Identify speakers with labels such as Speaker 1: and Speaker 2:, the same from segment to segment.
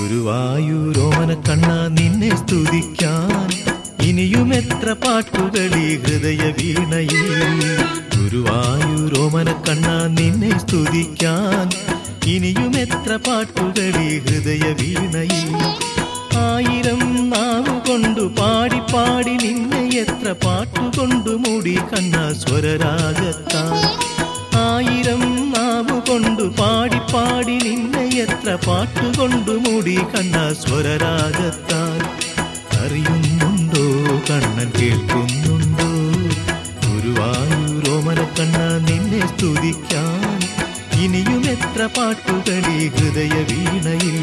Speaker 1: ഗുരുവായൂരോമന കണ്ണ നിന്നെ സ്തുതിക്കാൻ ഇനിയും എത്ര പാട്ടുകളീ ഹൃദയ വീണയിൽ ഗുരുവായൂരോമന കണ്ണ നിന്നെ സ്തുതിക്കാൻ ഇനിയും എത്ര പാട്ടുകളീ ഹൃദയ വീണയിൽ ആയിരം നാവ് കൊണ്ടു പാടി പാടി നിന്നെ എത്ര പാട്ടുകൊണ്ടു മൂടി കണ്ണ സ്വരരാഗത്താൽ ആയിരം നാവ് കൊണ്ടു പാടി പാടി നിന്നെ എത്ര പാട്ടുകൊണ്ടു മൂടി കണ്ണ സ്വരരാഗത്താൽ അറിയുന്നുണ്ടോ കണ്ണൻ കേൾക്കുന്നുണ്ടോ ഗുരുവായൂരോമന കണ്ണ നിന്നെ സ്തുതിക്കാൻ ഇനിയും എത്ര പാട്ടുകളീ ഹൃദയ വീണയിൽ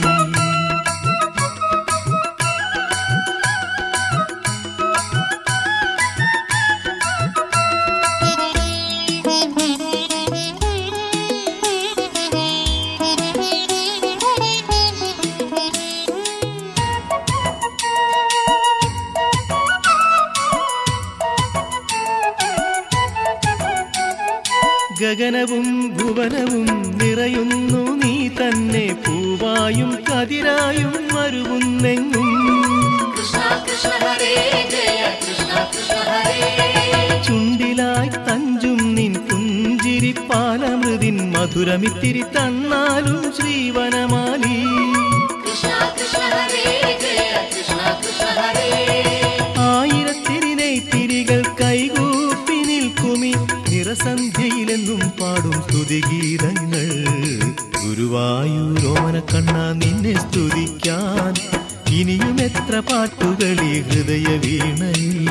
Speaker 1: ഗഗനവും ഭുവനവും നിറയുന്നു നീ തന്നെ പൂവായും കതിരായും മരുവുന്നെങ്ങും
Speaker 2: കൃഷ്ണ കൃഷ്ണ ഹരേ ജയ കൃഷ്ണ കൃഷ്ണ ഹരേ
Speaker 1: ചുണ്ടിലായി തഞ്ചും നിൻ പുഞ്ചിരി പാലമൃതിൻ മധുരമിത്തിരി തന്നാലും ശ്രീവനമാലി
Speaker 2: കൃഷ്ണ കൃഷ്ണ ഹരേ ജയ കൃഷ്ണ കൃഷ്ണ ഹരേ
Speaker 1: ആയിരത്തിരിനെ തിരികൾ കൈകൂപ്പി നിൽക്കുമി നിറസന്ധ്യയിലെന്നും പാടും സ്തുതിഗീതങ്ങൾ ഗുരുവായൂരോമന കണ്ണ നിന്നെ സ്തുതിക്കാൻ ഇനിയും എത്ര പാട്ടുകളീ ഹൃദയ വീണയിൽ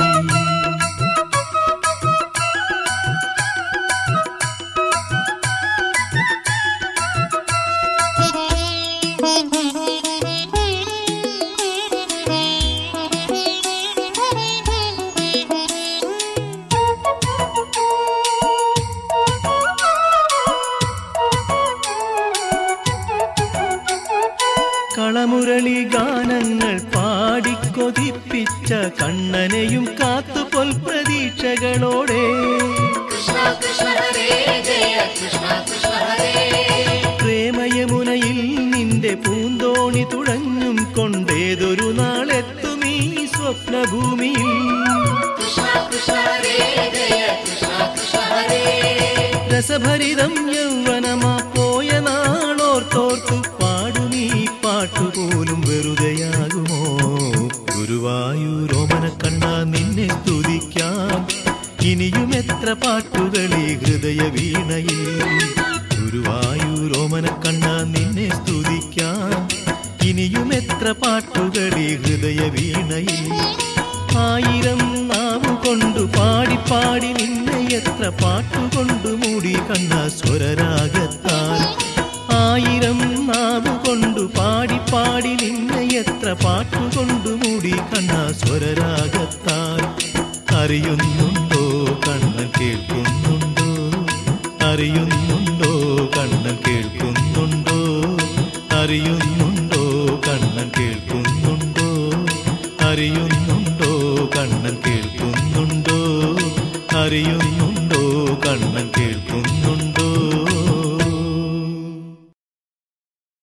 Speaker 1: കളമുരളി ഗാനങ്ങൾ പാടിക്കൊതിപ്പിച്ച കണ്ണനെയും കാത്തുപൊൽ പ്രതീക്ഷകളോടെ
Speaker 2: കൃഷ്ണ കൃഷ്ണ ഹരേ ജയ കൃഷ്ണ കൃഷ്ണ ഹരേ
Speaker 1: പ്രേമയമുനയിൽ നിന്റെ പൂന്തോണി തുഴഞ്ഞും കൊണ്ടേതൊരു നാളെത്തുമീ സ്വപ്നഭൂമിയിൽ
Speaker 2: കൃഷ്ണ കൃഷ്ണ ഹരേ ജയ കൃഷ്ണ കൃഷ്ണ ഹരേ
Speaker 1: രസഭരിതം യൗവനമാ പോയ നാളോർത്തോർത്തു പാടുമീ പാട്ടുപോലും വെറുതെയാകുമോ ഗുരുവായൂരോമന കണ്ണ നിന്നെ സ്തുതിക്കാം ഇനിയും എത്ര പാട്ടുകളീ ഹൃദയ വീണയിൽ ഗുരുവായൂരോമന കണ്ണ നിന്നെ സ്തുതിക്കാം ഇനിയും എത്ര പാട്ടുകളീ ഹൃദയ വീണയിൽ ആയിരം നാവ് കൊണ്ടു പാടി പാടി നിന്നെ എത്ര പാട്ടുകൊണ്ടു മൂടി കണ്ട സ്വരരാഗത്താൽ ആയിരം നാവ് കൊണ്ടു പാടി പാടി നിന്നെ എത്ര പാട്ടുകൊണ്ടു മൂടി കണ്ട സ്വരരാഗത്താൽ അറിയുന്നുണ്ടോ കണ്ണൻ കേൾക്കുന്നുണ്ടോ അറിയുന്നുണ്ടോ കണ്ണൻ കേൾക്കുന്നുണ്ടോ അറിയുന്നുണ്ടോ കണ്ണൻ കേൾക്കുന്നുണ്ടോ അറിയുന്നുണ്ടോ കണ്ണൻ കേൾക്കുന്നുണ്ടോ അറിയുന്നുണ്ടോ കണ്ണൻ കേൾക്കുന്നുണ്ടോ